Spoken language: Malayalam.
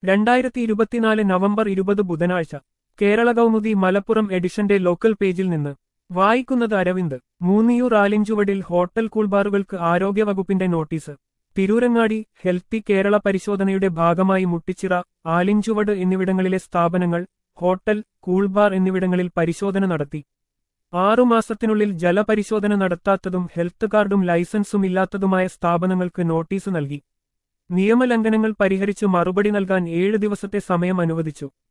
രണ്ടായിരത്തി ഇരുപത്തിനാല് നവംബർ ഇരുപത് ബുധനാഴ്ച കേരള കൗമുദി മലപ്പുറം എഡിഷന്റെ ലോക്കൽ പേജിൽ നിന്ന് വായിക്കുന്നത് അരവിന്ദ് മൂന്നിയൂർ ആലിഞ്ചുവടിൽ ഹോട്ടൽ കൂൾബാറുകൾക്ക് ആരോഗ്യവകുപ്പിന്റെ നോട്ടീസ് തിരൂരങ്ങാടി ഹെൽത്തി കേരള പരിശോധനയുടെ ഭാഗമായി മുട്ടിച്ചിറ ആലിഞ്ചുവട് എന്നിവിടങ്ങളിലെ സ്ഥാപനങ്ങൾ ഹോട്ടൽ കൂൾബാർ എന്നിവിടങ്ങളിൽ പരിശോധന നടത്തി ആറുമാസത്തിനുള്ളിൽ ജലപരിശോധന നടത്താത്തതും ഹെൽത്ത് കാർഡും ലൈസൻസും ഇല്ലാത്തതുമായ സ്ഥാപനങ്ങൾക്ക് നോട്ടീസ് നൽകി നിയമലംഘനങ്ങൾ പരിഹരിച്ച് മറുപടി നൽകാൻ ഏഴ് ദിവസത്തെ സമയം അനുവദിച്ചു